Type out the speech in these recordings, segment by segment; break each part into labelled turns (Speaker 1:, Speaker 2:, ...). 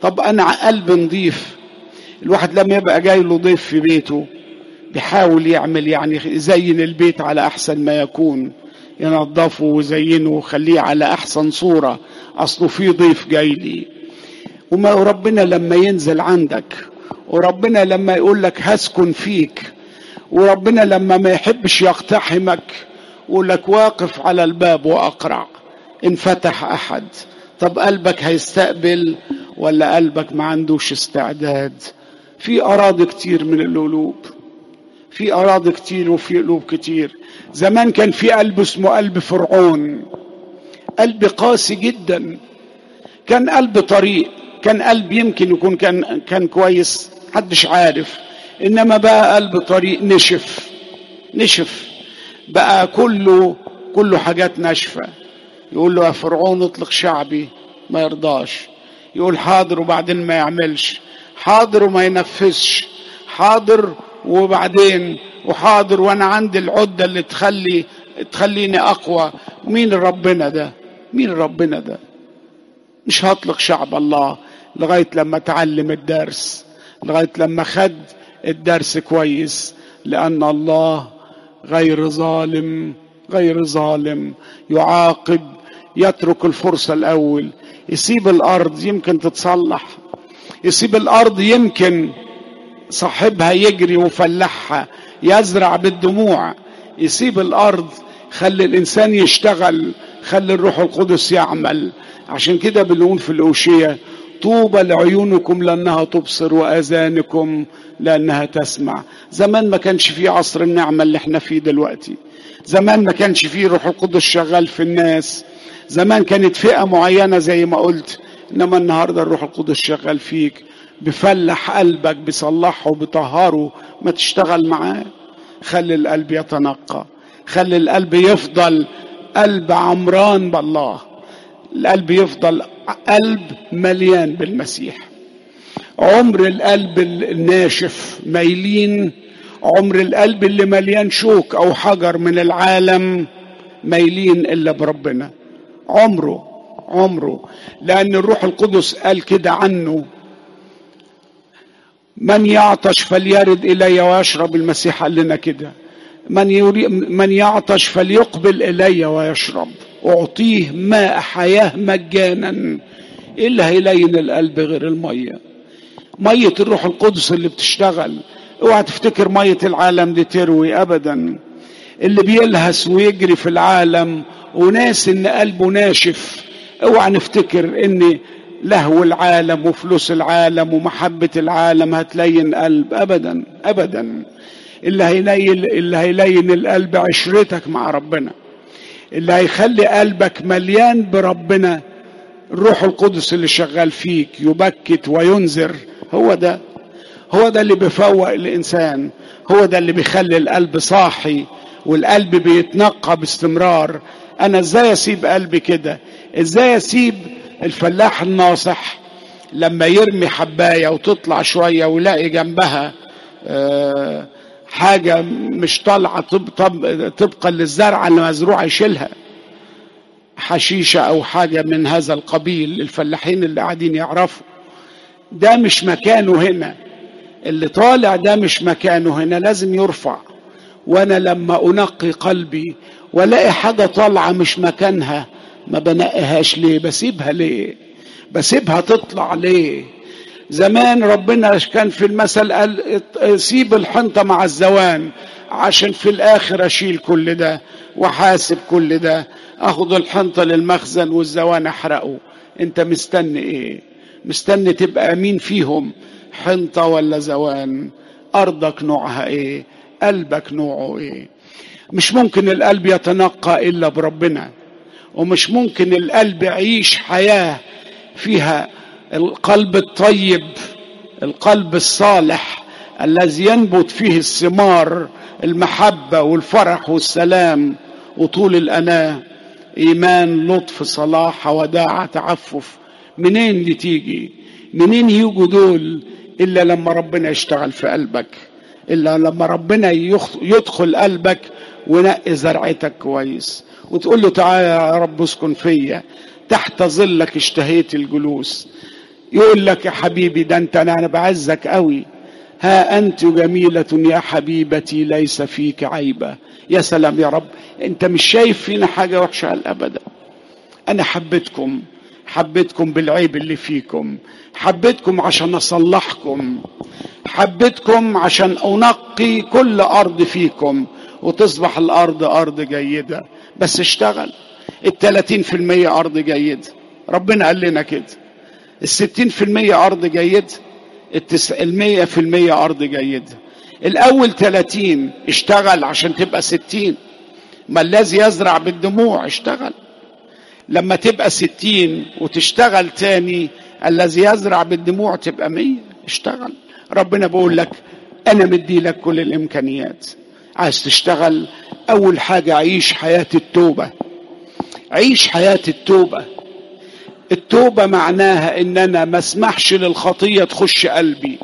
Speaker 1: طب انا قلب نضيف الواحد لما يبقى جاي له ضيف في بيته بيحاول يعمل يعني يزين البيت على احسن ما يكون ينظفه ويزينه ويخليه على احسن صوره اصله في ضيف جاي لي وما ربنا لما ينزل عندك وربنا لما يقول لك هسكن فيك وربنا لما ما يحبش يقتحمك يقول لك واقف على الباب واقرع ان فتح احد طب قلبك هيستقبل ولا قلبك ما عندوش استعداد في اراضي كتير من القلوب في اراضي كتير وفي قلوب كتير زمان كان في قلب اسمه قلب فرعون قلب قاسي جدا كان قلب طريق كان قلب يمكن يكون كان كان كويس محدش عارف انما بقى قلب طريق نشف نشف بقى كله كله حاجات ناشفه يقول له يا فرعون اطلق شعبي ما يرضاش يقول حاضر وبعدين ما يعملش حاضر وما ينفذش حاضر وبعدين وحاضر وانا عندي العده اللي تخلي تخليني اقوى مين ربنا ده مين ربنا ده مش هطلق شعب الله لغايه لما اتعلم الدرس لغايه لما خد الدرس كويس لان الله غير ظالم غير ظالم يعاقب يترك الفرصه الاول يسيب الارض يمكن تتصلح يسيب الارض يمكن صاحبها يجري وفلحها يزرع بالدموع يسيب الارض خلي الانسان يشتغل خلي الروح القدس يعمل عشان كده بنقول في الاوشيه طوبى لعيونكم لانها تبصر واذانكم لانها تسمع زمان ما كانش في عصر النعمه اللي احنا فيه دلوقتي زمان ما كانش فيه روح القدس شغال في الناس زمان كانت فئه معينه زي ما قلت انما النهارده الروح القدس شغال فيك بفلح قلبك بيصلحه بيطهره ما تشتغل معاه خلي القلب يتنقى خلي القلب يفضل قلب عمران بالله القلب يفضل قلب مليان بالمسيح عمر القلب الناشف مايلين عمر القلب اللي مليان شوك او حجر من العالم مايلين الا بربنا عمره عمره لان الروح القدس قال كده عنه من يعطش فليرد الي ويشرب المسيح قال لنا كده من يري من يعطش فليقبل الي ويشرب اعطيه ماء حياه مجانا ايه اللي هيلين القلب غير الميه ميه الروح القدس اللي بتشتغل اوعى تفتكر ميه العالم دي تروي ابدا اللي بيلهس ويجري في العالم وناس ان قلبه ناشف اوعى نفتكر ان لهو العالم وفلوس العالم ومحبة العالم هتلين قلب ابدا ابدا اللي هيلين اللي هيلين القلب عشرتك مع ربنا اللي هيخلي قلبك مليان بربنا الروح القدس اللي شغال فيك يبكت وينذر هو ده هو ده اللي بيفوق الانسان هو ده اللي بيخلي القلب صاحي والقلب بيتنقى باستمرار انا ازاي اسيب قلبي كده ازاي اسيب الفلاح الناصح لما يرمي حبايه وتطلع شويه ويلاقي جنبها أه حاجه مش طالعه طب طب طبقا للزرعه اللي مزروعه يشيلها حشيشه او حاجه من هذا القبيل الفلاحين اللي قاعدين يعرفوا ده مش مكانه هنا اللي طالع ده مش مكانه هنا لازم يرفع وانا لما انقي قلبي والاقي حاجه طالعه مش مكانها ما بنقيهاش ليه بسيبها ليه بسيبها تطلع ليه زمان ربنا كان في المثل قال سيب الحنطه مع الزوان عشان في الاخر اشيل كل ده وحاسب كل ده اخد الحنطه للمخزن والزوان احرقه انت مستني ايه مستني تبقى مين فيهم حنطه ولا زوان ارضك نوعها ايه قلبك نوعه ايه مش ممكن القلب يتنقى الا بربنا ومش ممكن القلب يعيش حياه فيها القلب الطيب القلب الصالح الذي ينبت فيه الثمار المحبه والفرح والسلام وطول الاناه ايمان لطف صلاح وداعه تعفف منين دي تيجي منين يجوا دول الا لما ربنا يشتغل في قلبك الا لما ربنا يدخل قلبك ونقي زرعتك كويس وتقول له تعالى يا رب اسكن فيا تحت ظلك اشتهيت الجلوس يقول لك يا حبيبي ده انت انا أنا بعزك قوي ها انت جميله يا حبيبتي ليس فيك عيبه يا سلام يا رب انت مش شايف فينا حاجه وحشه على الابد انا حبيتكم حبيتكم بالعيب اللي فيكم حبيتكم عشان اصلحكم حبيتكم عشان انقي كل ارض فيكم وتصبح الارض ارض جيده بس اشتغل التلاتين في المية ارض جيده ربنا قال لنا كده الستين في المية ارض جيده التس... المية في المية ارض جيده الاول تلاتين اشتغل عشان تبقى ستين ما الذي يزرع بالدموع اشتغل لما تبقى ستين وتشتغل تاني الذي يزرع بالدموع تبقى مية اشتغل ربنا بيقول لك انا مدي لك كل الامكانيات عايز تشتغل اول حاجة عيش حياة التوبة عيش حياة التوبة التوبة معناها ان انا ما اسمحش للخطية تخش قلبي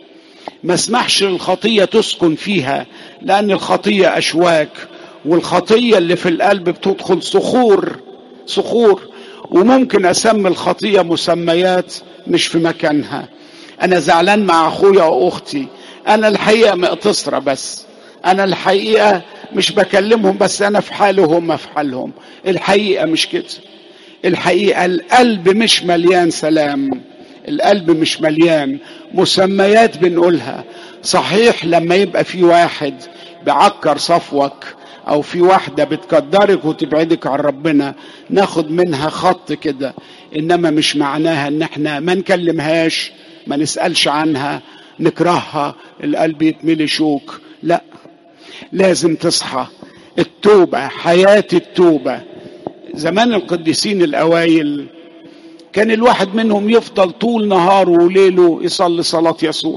Speaker 1: ما اسمحش للخطية تسكن فيها لان الخطية اشواك والخطية اللي في القلب بتدخل صخور صخور وممكن اسمي الخطية مسميات مش في مكانها انا زعلان مع اخويا واختي انا الحقيقة مقتصرة بس انا الحقيقة مش بكلمهم بس انا في حالي وهم في حالهم الحقيقة مش كده الحقيقة القلب مش مليان سلام القلب مش مليان مسميات بنقولها صحيح لما يبقى في واحد بعكر صفوك او في واحدة بتقدرك وتبعدك عن ربنا ناخد منها خط كده انما مش معناها ان احنا ما نكلمهاش ما نسألش عنها نكرهها القلب يتملي شوك لا لازم تصحى التوبة حياة التوبة زمان القديسين الأوائل كان الواحد منهم يفضل طول نهاره وليله يصلي صلاة يسوع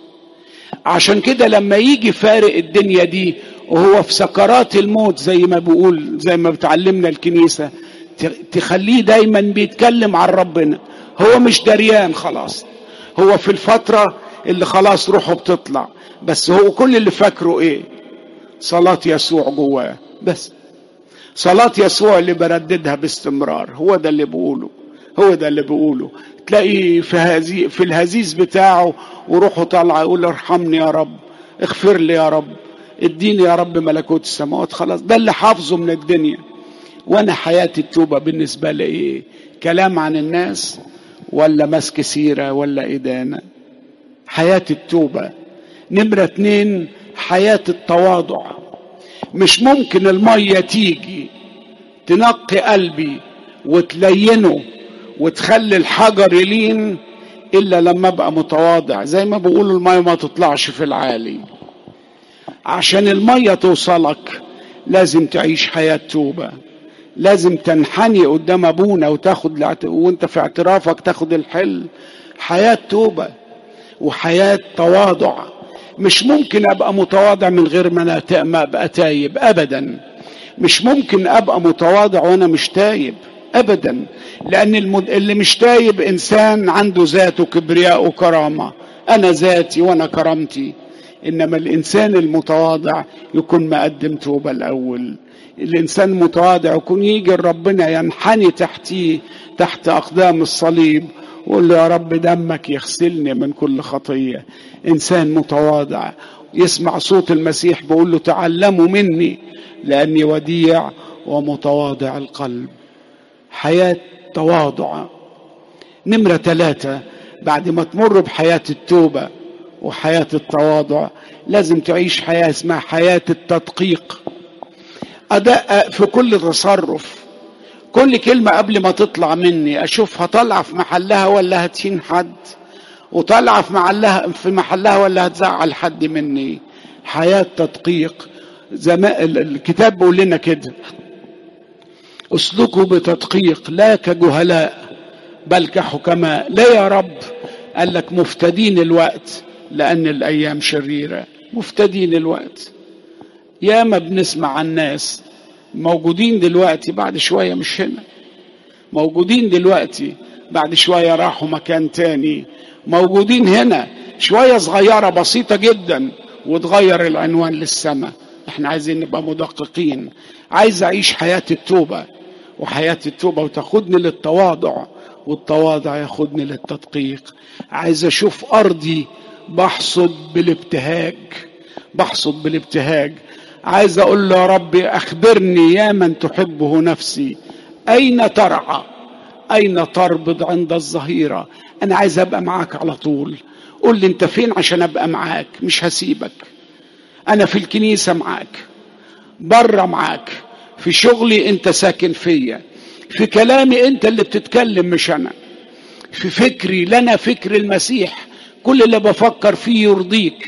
Speaker 1: عشان كده لما يجي فارق الدنيا دي وهو في سكرات الموت زي ما بيقول زي ما بتعلمنا الكنيسة تخليه دايما بيتكلم عن ربنا هو مش دريان خلاص هو في الفترة اللي خلاص روحه بتطلع بس هو كل اللي فاكره ايه صلاة يسوع جواه بس صلاة يسوع اللي برددها باستمرار هو ده اللي بقوله هو ده اللي بقوله تلاقي في هزي في الهزيز بتاعه وروحه طالعه يقول ارحمني يا رب اغفر لي يا رب اديني يا رب ملكوت السماوات خلاص ده اللي حافظه من الدنيا وانا حياة التوبة بالنسبة لي ايه كلام عن الناس ولا مسك سيرة ولا إدانة حياة التوبة نمرة اتنين حياة التواضع مش ممكن المية تيجي تنقي قلبي وتلينه وتخلي الحجر يلين إلا لما أبقى متواضع زي ما بيقولوا المية ما تطلعش في العالي عشان المية توصلك لازم تعيش حياة توبة لازم تنحني قدام ابونا وتاخد لعت... وانت في اعترافك تاخد الحل حياة توبة وحياة تواضع مش ممكن ابقى متواضع من غير ما انا ما ابقى تايب ابدا مش ممكن ابقى متواضع وانا مش تايب ابدا لان المد... اللي مش تايب انسان عنده ذات وكبرياء وكرامة انا ذاتي وانا كرامتي انما الانسان المتواضع يكون مقدم توبة الاول الانسان متواضع يكون يجي ربنا ينحني تحتيه تحت اقدام الصليب ويقول له يا رب دمك يغسلني من كل خطيه انسان متواضع يسمع صوت المسيح بيقول له تعلموا مني لاني وديع ومتواضع القلب حياه تواضع نمره ثلاثه بعد ما تمر بحياه التوبه وحياه التواضع لازم تعيش حياه اسمها حياه التدقيق أدقق في كل تصرف كل كلمة قبل ما تطلع مني أشوفها طالعة في محلها ولا هتهين حد وطالعة في محلها في محلها ولا هتزعل حد مني حياة تدقيق زمان الكتاب بيقول لنا كده اسلكوا بتدقيق لا كجهلاء بل كحكماء لا يا رب قال لك مفتدين الوقت لأن الأيام شريرة مفتدين الوقت ياما بنسمع عن ناس موجودين دلوقتي بعد شوية مش هنا موجودين دلوقتي بعد شوية راحوا مكان تاني موجودين هنا شوية صغيرة بسيطة جدا وتغير العنوان للسماء احنا عايزين نبقى مدققين عايز اعيش حياة التوبة وحياة التوبة وتاخدني للتواضع والتواضع ياخدني للتدقيق عايز اشوف ارضي بحصد بالابتهاج بحصد بالابتهاج عايز اقول له يا رب اخبرني يا من تحبه نفسي اين ترعى اين تربض عند الظهيره انا عايز ابقى معاك على طول قول لي انت فين عشان ابقى معاك مش هسيبك انا في الكنيسه معاك بره معاك في شغلي انت ساكن فيا في كلامي انت اللي بتتكلم مش انا في فكري لنا فكر المسيح كل اللي بفكر فيه يرضيك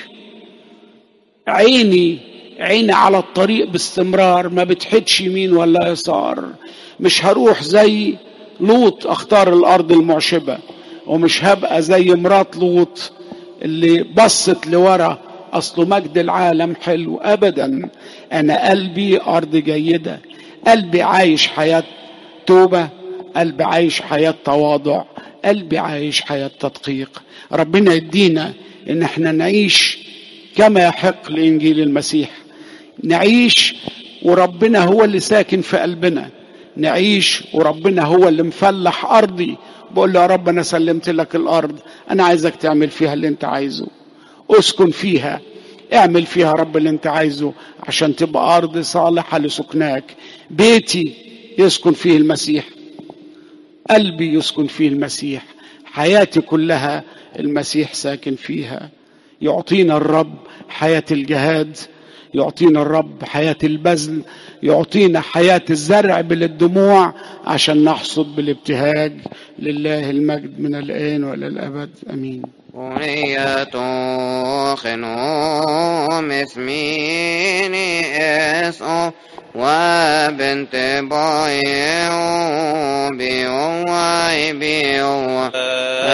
Speaker 1: عيني عيني على الطريق باستمرار ما بتحدش يمين ولا يسار مش هروح زي لوط اختار الارض المعشبه ومش هبقى زي مرات لوط اللي بصت لورا اصله مجد العالم حلو ابدا انا قلبي ارض جيده قلبي عايش حياه توبه قلبي عايش حياه تواضع قلبي عايش حياه تدقيق ربنا يدينا ان احنا نعيش كما يحق لانجيل المسيح نعيش وربنا هو اللي ساكن في قلبنا نعيش وربنا هو اللي مفلح ارضي بقول له يا رب انا سلمت لك الارض انا عايزك تعمل فيها اللي انت عايزه اسكن فيها اعمل فيها رب اللي انت عايزه عشان تبقى ارض صالحه لسكناك بيتي يسكن فيه المسيح قلبي يسكن فيه المسيح حياتي كلها المسيح ساكن فيها يعطينا الرب حياه الجهاد يعطينا الرب حياة البذل يعطينا حياة الزرع بالدموع عشان نحصد بالابتهاج لله المجد من الآن وإلى الأبد أمين
Speaker 2: ونية خنوم اسميني اسو وبنت بايو بيو بيو